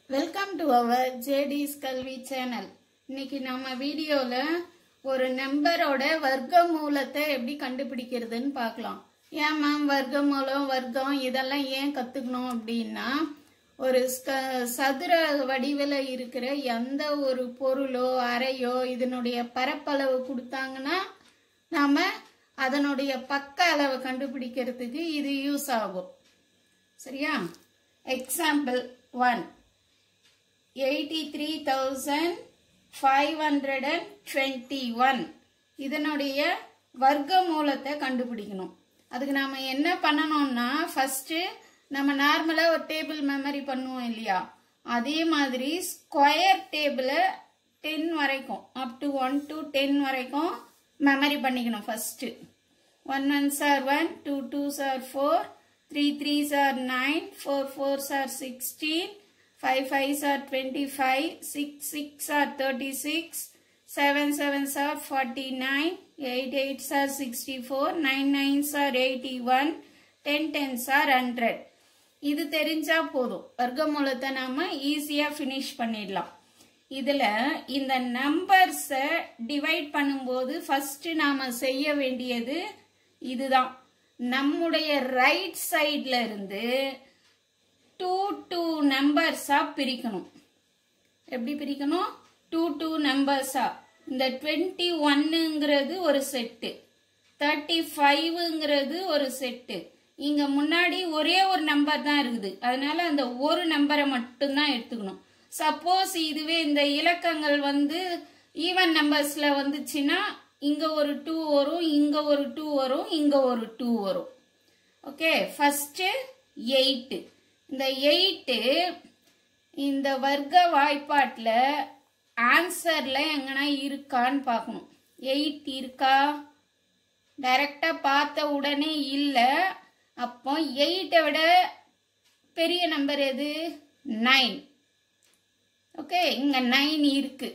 welcome to our ஜேடிஸ் கல்வி channel இன்னைக்கு நம்ம வீடியோல ஒரு நம்பரோட வர்க்க மூலத்தை எப்படி கண்டுபிடிக்கிறதுன்னு பார்க்கலாம் ஏன் மேம் வர்க்க மூலம் வர்க்கம் இதெல்லாம் ஏன் கத்துக்கணும் அப்படின்னா ஒரு ஸ்க- சதுர வடிவில் இருக்கிற எந்த ஒரு பொருளோ அறையோ இதனுடைய பரப்பளவு கொடுத்தாங்கன்னா நாம அதனுடைய பக்க அளவை கண்டுபிடிக்கிறதுக்கு இது யூஸ் ஆகும் சரியா example one eighty three thousand five hundred and twenty one இதனுடைய வர்க்க மூலத்தை கண்டுபிடிக்கணும் அதுக்கு நாம என்ன பண்ணணும்னா ஃபர்ஸ்ட் நம்ம நார்மலா ஒரு டேபிள் மெமரி பண்ணுவோம் இல்லையா அதே மாதிரி ஸ்கொயர் டேபிளை டென் வரைக்கும் up to one to ten வரைக்கும் மெமரி பண்ணிக்கணும் first one ones are one two twos are four three threes are nine four fours are sixteen five fives are twenty five six six are thirty six seven sevens are forty nine eight eights are sixty four nine nines are eighty one ten tens are hundred இது தெரிஞ்சா போதும் வர்க்கமூலத்தை நாம ஈஸியா finish பண்ணிடலாம் இதுல இந்த நம்பர்ஸை divide பண்ணும்போது ஃபர்ஸ்ட் நாம செய்ய வேண்டியது இதுதான் நம்முடைய ரைட் சைட்ல இருந்து டூ டூ நம்பர்ஸா பிரிக்கணும் எப்படி பிரிக்கணும் டூ டூ நம்பர்ஸா இந்த டுவெண்ட்டி ஒன்னுங்கிறது ஒரு செட்டு தேர்ட்டி ஃபைவ்ங்கிறது ஒரு செட்டு இங்க முன்னாடி ஒரே ஒரு நம்பர் தான் இருக்குது அதனால அந்த ஒரு நம்பரை மட்டும்தான் எடுத்துக்கணும் சப்போஸ் இதுவே இந்த இலக்கங்கள் வந்து ஈவன் நம்பர்ஸ்ல வந்துச்சுன்னா இங்க ஒரு டூ வரும் இங்க ஒரு டூ வரும் இங்க ஒரு டூ வரும் ஓகே ஃபர்ஸ்ட் எயிட் இந்த எயிட்டு இந்த வர்க்க வாய்ப்பாட்டில் ஆன்சர்ல எங்கன்னா இருக்கான்னு பார்க்கணும் எயிட் இருக்கா டைரக்டா பார்த்த உடனே இல்லை அப்போ எயிட்டை விட பெரிய நம்பர் எது நைன் ஓகே இங்க நைன் இருக்கு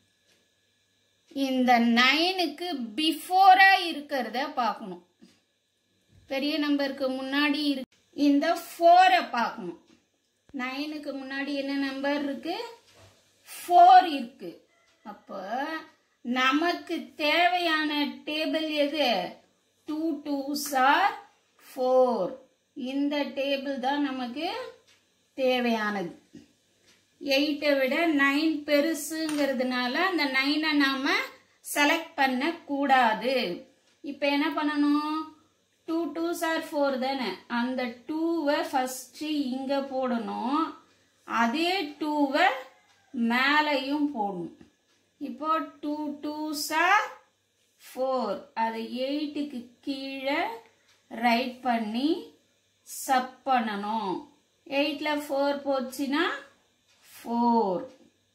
இந்த நைனுக்கு பிஃபோரா இருக்கிறத பார்க்கணும் பெரிய நம்பருக்கு முன்னாடி இருக்கு இந்த ஃபோரை பார்க்கணும் நைனுக்கு முன்னாடி என்ன நம்பர் இருக்கு ஃபோர் இருக்கு அப்போ நமக்கு தேவையான டேபிள் எது டூ டூ சார் ஃபோர் இந்த டேபிள் தான் நமக்கு தேவையானது எயிட்டை விட நைன் பெருசுங்கிறதுனால அந்த நைனை நாம செலக்ட் பண்ண கூடாது இப்போ என்ன பண்ணணும் டூ டூ சார் ஃபோர் தானே அந்த டூவை ஃபர்ஸ்ட் இங்க போடணும் அதே டூவை மேலையும் போடணும் இப்போ டூ டூ சார் ஃபோர் அதை எயிட்டுக்கு கீழே ரைட் பண்ணி சப் பண்ணணும் எயிட்டில் ஃபோர் போச்சுன்னா ஃபோர்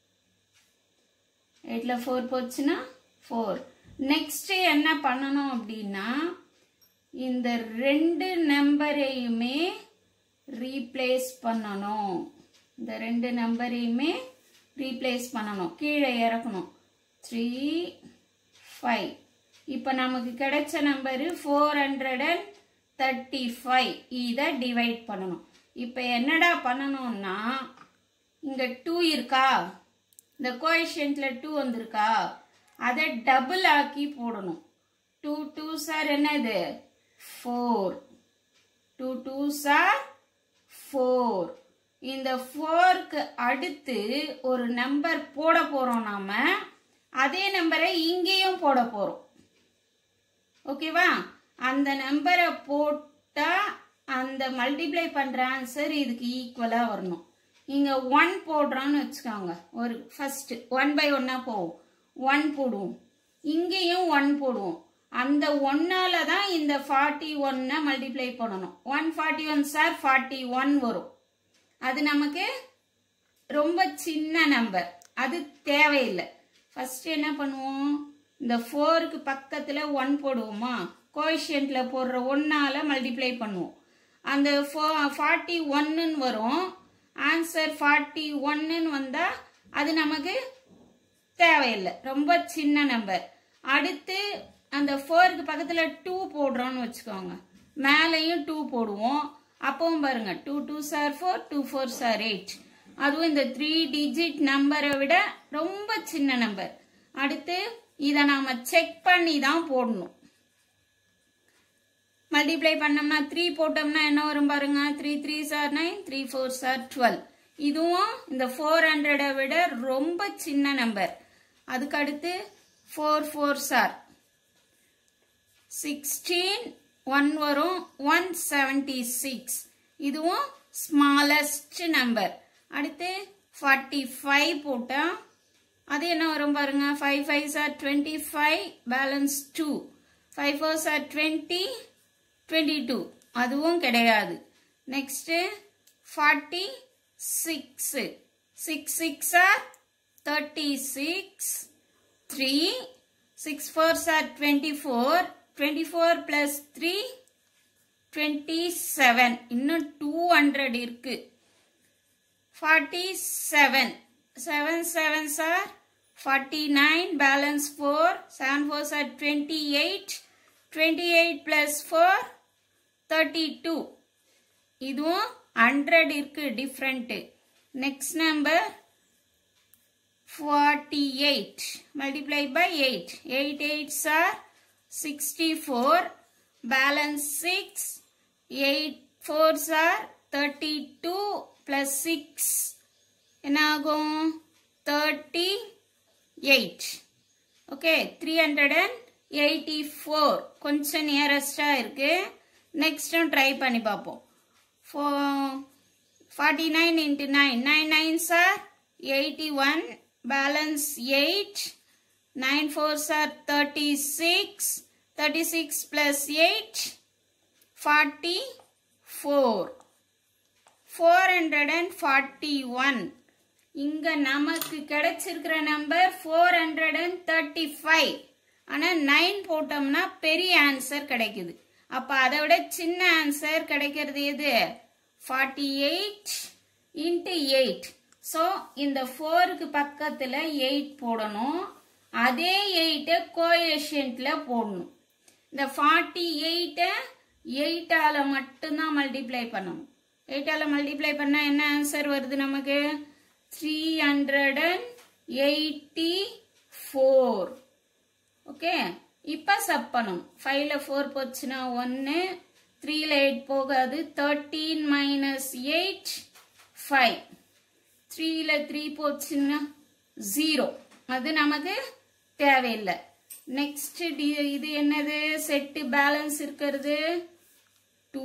எயிட்டில் ஃபோர் போச்சுன்னா ஃபோர் நெக்ஸ்ட் என்ன பண்ணணும் அப்படின்னா இந்த ரெண்டு நம்பரையுமே ரீப்ளேஸ் பண்ணணும் இந்த ரெண்டு நம்பரையுமே ரீப்ளேஸ் பண்ணணும் கீழே இறக்கணும் த்ரீ ஃபைவ் இப்போ நமக்கு கிடைச்ச number four hundred and thirty five இதை டிவைட் பண்ணணும் இப்போ என்னடா பண்ணணும்னா இங்க டூ இருக்கா இந்த கோஎஷியன்ட்ல டூ வந்திருக்கா அதை டபுள் ஆக்கி போடணும் டூ டூ சார் என்னது four two twos are four இந்த ஃபோருக்கு அடுத்து ஒரு நம்பர் போட போறோம் நாம அதே நம்பரை இங்கேயும் போட போறோம் ஓகேவா அந்த நம்பரை போட்டா அந்த மல்டிப்ளை பண்ற ஆன்சர் இதுக்கு ஈக்குவலா வரணும் இங்க ஒன் போடுறோம்னு வச்சுக்கோங்க ஒரு ஃபர்ஸ்ட் ஒன் பை ஒன்னா போவோம் ஒன் போடுவோம் இங்கேயும் ஒன் போடுவோம் அந்த ஒன்னால தான் இந்த ஃபார்ட்டி ஒன்னை மல்டிப்ளை பண்ணணும் one forty ones are forty one வரும் அது நமக்கு ரொம்ப சின்ன நம்பர் அது தேவையில்லை ஃபர்ஸ்ட் என்ன பண்ணுவோம் இந்த ஃபோருக்கு பக்கத்தில் ஒன் போடுவோமா கோஷியன்ட்ல போடுற ஒன்னால மல்டிப்ளை பண்ணுவோம் அந்த ஃபார்ட்டி ஒன்னுன்னு வரும் ஆன்சர் ஃபார்ட்டி ஒன்னுன்னு வந்தா அது நமக்கு தேவையில்லை ரொம்ப சின்ன நம்பர் அடுத்து அந்த ஃபோருக்கு பக்கத்துல டூ போடுறோம்னு வச்சுக்கோங்க மேலேயும் டூ போடுவோம் அப்பவும் பாருங்க two twos are four two fours are eight அதுவும் இந்த த்ரீ டிஜிட் நம்பரை விட ரொம்ப சின்ன நம்பர் அடுத்து இதை நாம செக் பண்ணி தான் போடணும் மல்டிப்ளை பண்ணோம்னா த்ரீ போட்டோம்னா என்ன வரும் பாருங்க three threes are nine three fours are twelve இதுவும் இந்த ஃபோர் ஹண்ட்ரடை விட ரொம்ப சின்ன நம்பர் அதுக்கு அடுத்து four fours are sixteen one வரும் ஒன் செவன்டி சிக்ஸ் இதுவும் ஸ்மாலஸ்ட் நம்பர் அடுத்து ஃபார்ட்டி ஃபைவ் போட்டால் அது என்ன வரும் பாருங்க five fives are twenty five balance two five fours are twenty twenty two அதுவும் கிடையாது next forty six six six are thirty six three six fours are twenty four twenty four plus three twenty seven இன்னும் two hundred இருக்கு forty seven seven sevens are forty nine balance four seven fours are twenty eight twenty eight plus four thirty two இதுவும் hundred இருக்கு different next number forty eight multiply by eight eight eights are sixty four balance six eight fours are thirty two plus six என்ன ஆகும் thirty eight okay three hundred and eighty four கொஞ்சம் நியரஸ்டாக இருக்கு நெக்ஸ்ட்டும் try பண்ணி பார்ப்போம் four forty nine into nine nine nines are eighty one balance eight nine fours sir thirty six thirty six plus eight forty four four hundred and forty one இங்க நமக்கு கிடைச்சிருக்கிற number four hundred and thirty five ஆனால் nine போட்டோம்னா பெரிய answer கிடைக்குது அப்போ அதை விட சின்ன ஆன்சர் கிடைக்கிறது எது forty eight into eight so இந்த ஃபோருக்கு பக்கத்தில் எயிட் போடணும் அதே எயிட்டை கோஎஷியன்ட்டில் போடணும் இந்த ஃபார்ட்டி எயிட்டை எயிட்டால் மட்டும்தான் மல்டிப்ளை பண்ணணும் எயிட்டால் மல்டிப்ளை பண்ணால் என்ன ஆன்சர் வருது நமக்கு three hundred and eighty four okay இப்போ சப் பண்ணும் ஃபைவ்ல ஃபோர் போச்சுன்னா ஒன்று த்ரீல எயிட் போகாது தேர்ட்டீன் மைனஸ் எயிட் ஃபைவ் த்ரீல த்ரீ போச்சுன்னா ஜீரோ அது நமக்கு தேவையில்லை நெக்ஸ்ட் டி இது என்னது செட்டு பேலன்ஸ் இருக்கிறது டூ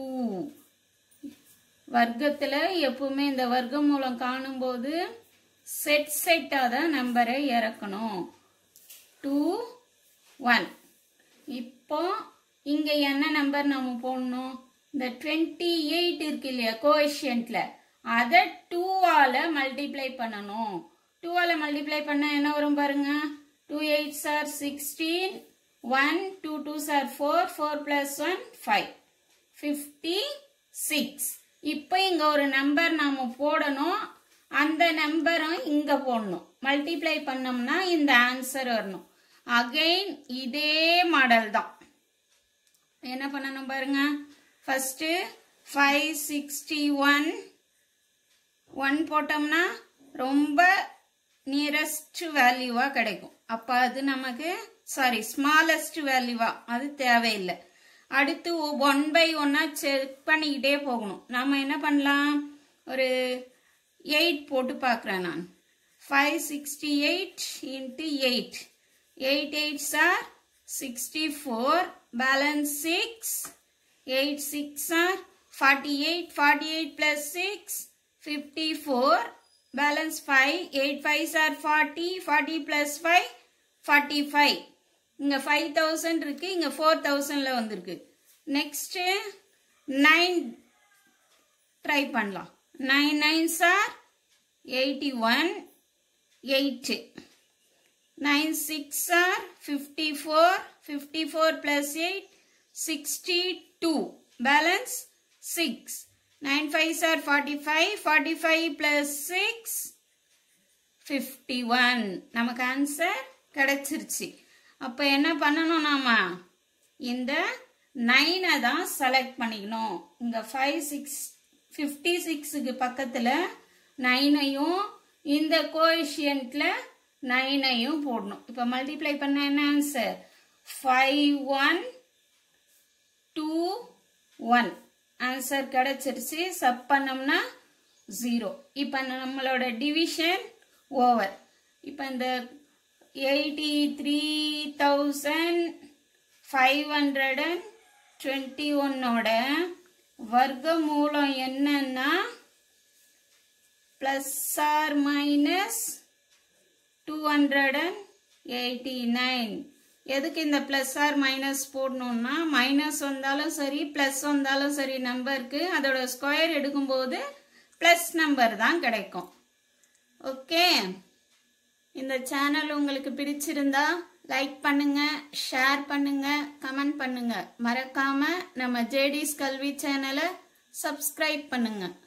வர்க்கத்தில் எப்பவுமே இந்த வர்க்க மூலம் காணும்போது செட் செட்டாக தான் நம்பரை இறக்கணும் டூ ஒன் இப்போ இங்கே என்ன நம்பர் நம்ம போடணும் இந்த டுவெண்ட்டி எயிட் இருக்கு இல்லையா கோஎஷியன்ட்ல அதை டூவால் மல்டிப்ளை பண்ணணும் டூவால் மல்டிப்ளை பண்ண என்ன வரும் பாருங்க two eights are sixteen one two twos are four four plus one five fifty six இப்போ இங்கே ஒரு நம்பர் நாம போடணும் அந்த நம்பரும் இங்கே போடணும் மல்டிப்ளை பண்ணோம்னா இந்த ஆன்சர் வரணும் அகைன் இதே மாடல் தான் என்ன பண்ணணும் பாருங்க first five sixty one one போட்டோம்னா ரொம்ப நியரஸ்ட் வேல்யூவா கிடைக்கும் அப்போ அது நமக்கு சாரி ஸ்மாலஸ்ட் வேல்யூவா அது தேவையில்லை அடுத்து ஒன் பை ஒன்னா செக் பண்ணிக்கிட்டே போகணும் நாம என்ன பண்ணலாம் ஒரு எயிட் போட்டு பார்க்குறேன் நான் five sixty eight into eight eight eights are sixty four balance six eight six are forty eight forty eight plus six fifty four balance five eight five are forty forty plus five forty five இங்கே five thousand இருக்கு இங்கே four தௌசண்டில் வந்திருக்கு next nine try பண்ணலாம் nine nines are eighty one eight nine six are fifty four fifty four plus eight sixty two balance six nine five are forty five forty five plus six fifty one நமக்கு answer கிடைச்சிருச்சு அப்போ என்ன பண்ணணும் நாம இந்த நைனை தான் select பண்ணிக்கணும் இங்கே ஃபைவ் சிக்ஸ் ஃபிஃப்டி சிக்ஸுக்கு பக்கத்தில் நைனையும் இந்த கோஎஷியன்ட்ல நைனையும் போடணும் இப்போ மல்டிப்ளை பண்ண என்ன answer five one two one answer கிடைச்சிருச்சு சப் பண்ணோம்னா ஜீரோ இப்போ நம்மளோட டிவிஷன் ஓவர் இப்போ இந்த eighty three thousand five hundred and twenty ஒன்னோட வர்க்க மூலம் என்னன்னா plus or minus two hundred and eighty nine எதுக்கு இந்த ப்ளஸ் ஆர் மைனஸ் போடணும்னா மைனஸ் வந்தாலும் சரி ப்ளஸ் வந்தாலும் சரி நம்பருக்கு அதோட ஸ்கொயர் எடுக்கும்போது ப்ளஸ் நம்பர் தான் கிடைக்கும் ஓகே இந்த சேனல் உங்களுக்கு பிடிச்சிருந்தா லைக் பண்ணுங்க ஷேர் பண்ணுங்க கமெண்ட் பண்ணுங்க மறக்காம நம்ம ஜேடிஸ் கல்வி சேனலை சப்ஸ்கிரைப் பண்ணுங்க